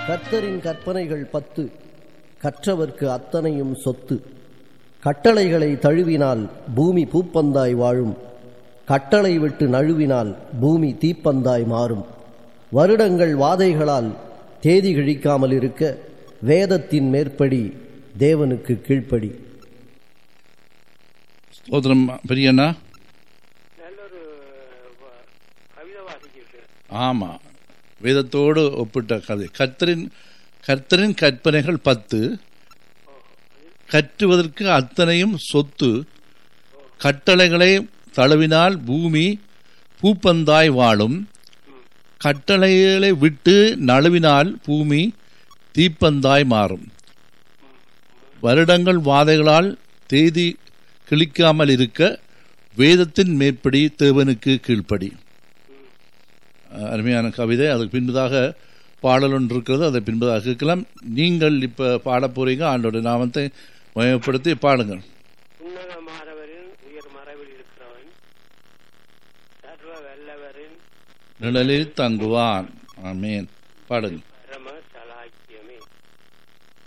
கர்த்தரின் கற்பனைகள் பத்து கற்றவர்க்கு அத்தனையும் சொத்து கட்டளைகளை தழுவினால் பூமி பூப்பந்தாய் வாழும் கட்டளை விட்டு நழுவினால் பூமி தீப்பந்தாய் மாறும் வருடங்கள் வாதைகளால் தேதி கிழிக்காமல் இருக்க வேதத்தின் மேற்படி தேவனுக்கு கீழ்ப்படி ஸ்தோத்திரம் பெரியண்ணா நல்லொரு வ- கவிதை வாசிக்கிட்டு ஆமாம் வேதத்தோடு ஒப்பிட்ட கதை கர்த்தரின் கர்த்தரின் கற்பனைகள் பத்து கற்றுவதற்கு அத்தனையும் சொத்து கட்டளைகளை தழுவினால் பூமி பூப்பந்தாய் வாழும் கட்டளைகளை விட்டு நழுவினால் பூமி தீப்பந்தாய் மாறும் வருடங்கள் வாதைகளால் தேதி கிழிக்காமல் இருக்க வேதத்தின் மேற்படி தேவனுக்கு கீழ்ப்படி அஹ் அருமையான கவிதை அதுக்கு பின்பதாக பாடல் ஒன்று இருக்கிறது அதை பின்பதாக கேட்கலாம் நீங்கள் இப்போ பாடப் போறீங்க ஆண்டோட நாமத்தை மயப்படுத்தி பாடுங்கள் உன்னத மாறவரின் உயர் மறைவில் இருக்கிறவன் சர்வ வல்லவரின் நிழலில் தங்குவான் ஆமேன் பாடுங்கள்